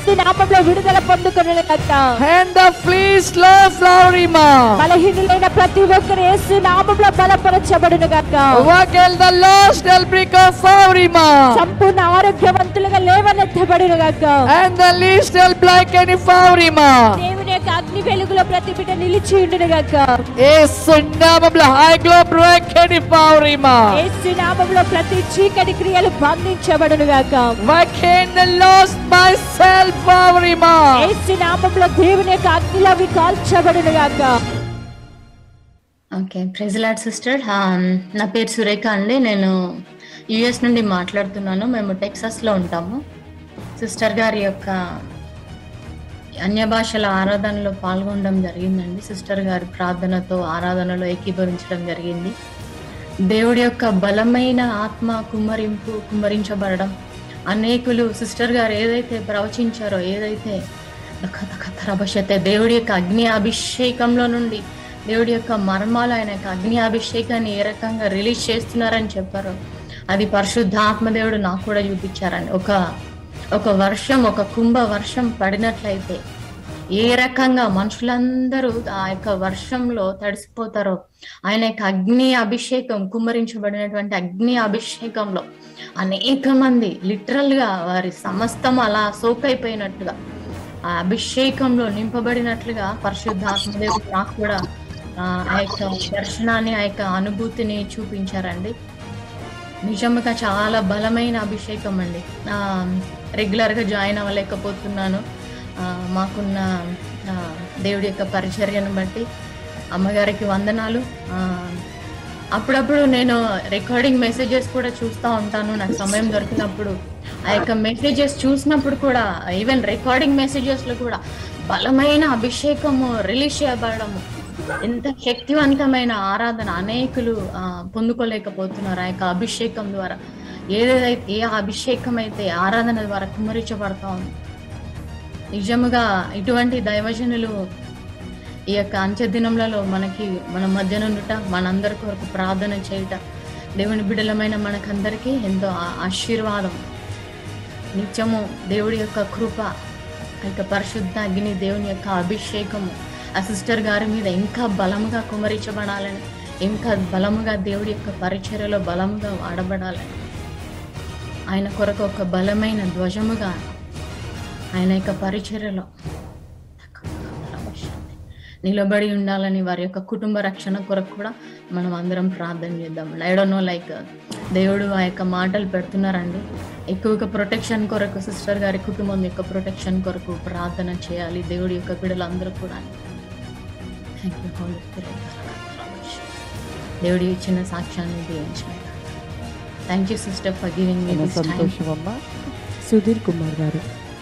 యేసు నామంలో విడుదల పొందుకునే గాక And the fleece love Flowerima. బలహీనులైన ప్రతి ఒక్కరు యేసు నామంలో బలపరచబడును గాక Wakel the lost Elbrica Flowerima. సంపూర్ణ ఆరోగ్యవంతులుగా లేవనెత్తబడును గాక And the least El Black and Flowerima. దేవుని యొక్క అగ్ని వెలుగులో ప్రతి బిడ్డ నిలిచి ఉండును గాక ఏసునామంలో హై గ్లో బ్రేక్ and Flowerima. యేసు నామంలో ప్రతి చీకటి క్రియలు బంధించబడును గాక Wakel the lost myself Flowerima. యేసు నామంలో దేవుని యొక్క అగ్నిలో అవి కాల్చబడును గాక ఓకే ప్రెజలాడ్ సిస్టర్ నా పేరు సురేఖ అండి నేను యుఎస్ నుండి మాట్లాడుతున్నాను మేము టెక్సాస్లో ఉంటాము సిస్టర్ గారి యొక్క అన్య భాషల ఆరాధనలో పాల్గొనడం జరిగిందండి సిస్టర్ గారి ప్రార్థనతో ఆరాధనలో ఏకీభవించడం జరిగింది దేవుడి యొక్క బలమైన ఆత్మ కుమ్మరింపు కుమ్మరించబడడం అనేకులు సిస్టర్ గారు ఏదైతే ప్రవచించారో ఏదైతే కథ కథ రభశతే దేవుడి యొక్క అగ్ని అభిషేకంలో నుండి దేవుడి యొక్క మర్మాలు ఆయన యొక్క అగ్ని అభిషేకాన్ని ఏ రకంగా రిలీజ్ చేస్తున్నారని చెప్పారో అది పరిశుద్ధ ఆత్మదేవుడు నాకు కూడా చూపించారండి ఒక ఒక వర్షం ఒక కుంభ వర్షం పడినట్లయితే ఏ రకంగా మనుషులందరూ ఆ యొక్క వర్షంలో తడిసిపోతారో ఆయన యొక్క అగ్ని అభిషేకం కుమ్మరించబడినటువంటి అగ్ని అభిషేకంలో అనేక మంది లిటరల్ గా వారి సమస్తం అలా సోకైపోయినట్టుగా ఆ అభిషేకంలో నింపబడినట్లుగా పరిశుద్ధ ఆత్మదేవుడు నాకు కూడా ఆ ఆ యొక్క దర్శనాన్ని ఆ యొక్క అనుభూతిని చూపించారండి నిజంగా చాలా బలమైన అభిషేకం అండి ఆ, రెగ్యులర్ గా జాయిన్ అవ్వలేకపోతున్నాను ఆ, మాకున్న ఆ, దేవుడి యొక్క పరిచర్యను బట్టి అమ్మగారికి వందనాలు ఆ, అప్పుడప్పుడు నేను రికార్డింగ్ మెసేజెస్ కూడా చూస్తూ ఉంటాను నాకు సమయం దొరికినప్పుడు ఆ యొక్క మెసేజెస్ చూసినప్పుడు కూడా ఈవెన్ రికార్డింగ్ మెసేజెస్ లో కూడా బలమైన అభిషేకము రిలీజ్ చేయబడము ఎంత శక్తివంతమైన ఆరాధన అనేకులు ఆ, పొందుకోలేకపోతున్నారు ఆ యొక్క అభిషేకం ద్వారా ఏదైతే ఏ అభిషేకం అయితే ఆరాధన ద్వారా కుమ్మరించబడతా ఉంది నిజముగా ఇటువంటి దైవజనులు ఈ యొక్క అంత్య దినములలో మనకి మన మధ్యనుండుట మనందరి కొరకు ప్రార్థన చేయుట దేవుని బిడ్డలమైన మనకందరికీ ఎంతో ఆ- ఆశీర్వాదం నిత్యము దేవుడి యొక్క కృప ఆ యొక్క పరిశుద్ధ అగ్ని దేవుని యొక్క అభిషేకము ఆ సిస్టర్ గారి మీద ఇంకా బలముగా కుమరించబడాలని ఇంకా బలముగా దేవుడి యొక్క పరిచర్యలో బలముగా వాడబడాలని ఆయన కొరకు ఒక బలమైన ధ్వజముగా ఆయన యొక్క పరిచర్యలో నిలబడి ఉండాలని వారి యొక్క కుటుంబ రక్షణ కొరకు కూడా మనం అందరం ప్రార్థన చేద్దాం ఐ డోంట్ నో లైక్ దేవుడు ఆ యొక్క మాటలు పెడుతున్నారండి ఎక్కువగా ప్రొటెక్షన్ కొరకు సిస్టర్ గారి కుటుంబం యొక్క ప్రొటెక్షన్ కొరకు ప్రార్థన చేయాలి దేవుడి యొక్క బిడ్డలందరూ కూడా థ్యాంక్ యూ హోలీ దేవుడి ఇచ్చిన సాక్ష్యాన్ని దీవించిన thank you sister for giving me this time సంతోషం అమ్మా సుధీర్ కుమార్ గారు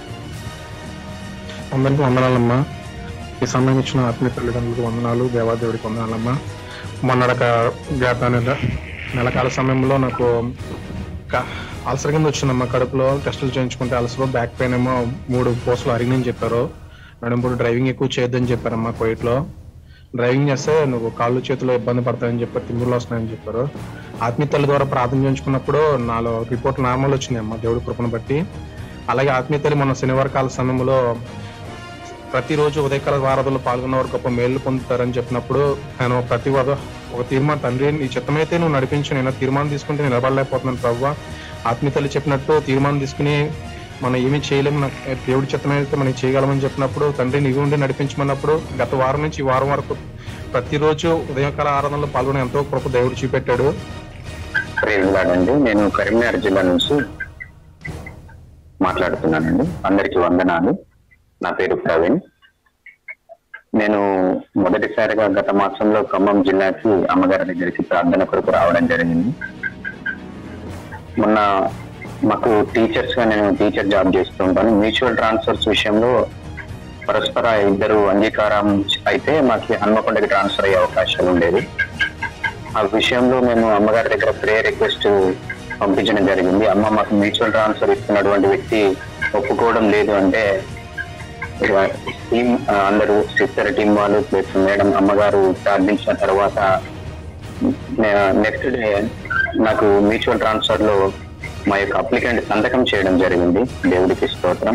అందరికీ వందనాలమ్మా ఈ సమయం ఇచ్చిన ఆత్మీయ తల్లిదండ్రులకు వందనాలు దేవాదేవుడికి వందనాలమ్మా మొన్నడక గత నెల నెలకాల సమయంలో నాకు క- అల్సర్ కింద వచ్చిందమ్మా కడుపులో టెస్టులు చేయించుకుంటే అల్సర్ బ్యాక్ పెయిన్ ఏమో మూడు పోస్టులు అరిగినని చెప్పారు మేడం ఇప్పుడు డ్రైవింగ్ ఎక్కువ చేయొద్దని చెప్పారమ్మా కోయిట్లో డ్రైవింగ్ చేస్తే నువ్వు కాళ్ళు చేతులు ఇబ్బంది పడతాయని చెప్పారు తిమ్ములు వస్తున్నాయని చెప్పారు ఆత్మీయ తల్లి ద్వారా ప్రార్థన చేయించుకున్నప్పుడు నాలో రిపోర్ట్ నార్మల్ వచ్చినాయమ్మా దేవుడి కృపను బట్టి అలాగే ఆత్మీయ తల్లి మన శనివార కాల సమయంలో ప్రతిరోజు ఉదయకాల వారాధనలో పాల్గొన్న వారు గొప్ప మేలు పొందుతారని చెప్పినప్పుడు నేను ప్రతి వాద ఒక తీర్మానం తండ్రి నీ చిత్తమైతే నువ్వు నడిపించు నేను తీర్మానం తీసుకుంటే నేను నిలబడలేకపోతున్నాను ప్రభు ఆత్మీయతలు చెప్పినట్టు తీర్మానం తీసుకుని మనం ఏమీ చేయలేము నాకు దేవుడి చిత్తమైతే మనం చేయగలమని చెప్పినప్పుడు తండ్రి నీవు ఉండి నడిపించమన్నప్పుడు గత వారం నుంచి ఈ వారం వరకు ప్రతిరోజు ఉదయకాల ఆరాధనలో పాల్గొని ఎంతో కృప దేవుడు చూపెట్టాడు ప్రేజ్ లార్డ్ అండి నేను కరీంనగర్ జిల్లా నుంచి మాట్లాడుతున్నానండి అందరికీ వందనాలు నా పేరు ప్రవీణ్ నేను మొదటిసారిగా గత మాసంలో ఖమ్మం జిల్లాకి అమ్మగారి దగ్గరికి ప్రార్థన కొరకు రావడం జరిగింది మొన్న మాకు టీచర్స్ గా నేను టీచర్ జాబ్ చేస్తూ ఉంటాను మ్యూచువల్ ట్రాన్స్ఫర్స్ విషయంలో పరస్పర ఇద్దరు అంగీకారం అయితే మాకు హన్మకొండకి ట్రాన్స్ఫర్ అయ్యే అవకాశాలు ఉండేది ఆ విషయంలో మేము అమ్మగారి దగ్గర ప్రేయర్ రిక్వెస్ట్ పంపించడం జరిగింది అమ్మ మాకు మ్యూచువల్ ట్రాన్స్ఫర్ ఇస్తున్నటువంటి వ్యక్తి ఒప్పుకోవడం లేదు అంటే ఇక టీం ఆ, అందరూ సిస్టర్ టీం వాళ్ళు ప్లస్ మేడం అమ్మగారు ప్రార్థించిన తర్వాత నెక్స్ట్ డే నాకు మ్యూచువల్ ట్రాన్స్ఫర్ లో మా యొక్క అప్లికెంట్ సంతకం చేయడం జరిగింది దేవుడికి స్తోత్రం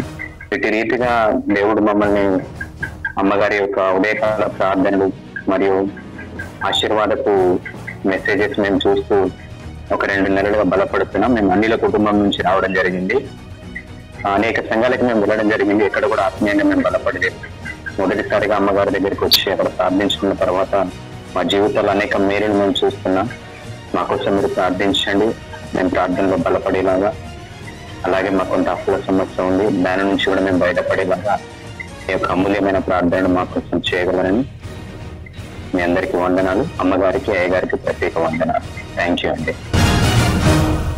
ఇటు రీతిగా దేవుడు మమ్మల్ని అమ్మగారి యొక్క ఉదయకాల ప్రార్థనలు మరియు ఆశీర్వాదపు మెసేజెస్ మేము చూస్తూ ఒక రెండు నెలలుగా బలపడుతున్నాం మేము అన్నిల కుటుంబం నుంచి రావడం జరిగింది అనేక సంఘాలకు మేము వెళ్ళడం జరిగింది ఎక్కడ కూడా ఆత్మీయంగా మేము బలపడలేదు మొదటిసారిగా అమ్మగారి దగ్గరికి వచ్చి అక్కడ ప్రార్థించుకున్న తర్వాత మా జీవితాల్లో అనేక మేలులు మేము చూస్తున్నాం మా కోసం మీరు ప్రార్థించండి మేము ప్రార్థనలో బలపడేలాగా అలాగే మాకు కొంత అప్పుల సమస్య ఉంది దాని నుంచి కూడా మేము బయటపడేలాగా ఈ యొక్క అమూల్యమైన ప్రార్థనను మా కోసం చేయగలరని మీ అందరికీ వందనాలు అమ్మగారికి అయ్యగారికి ప్రత్యేక వందనాలు థ్యాంక్ యూ అండి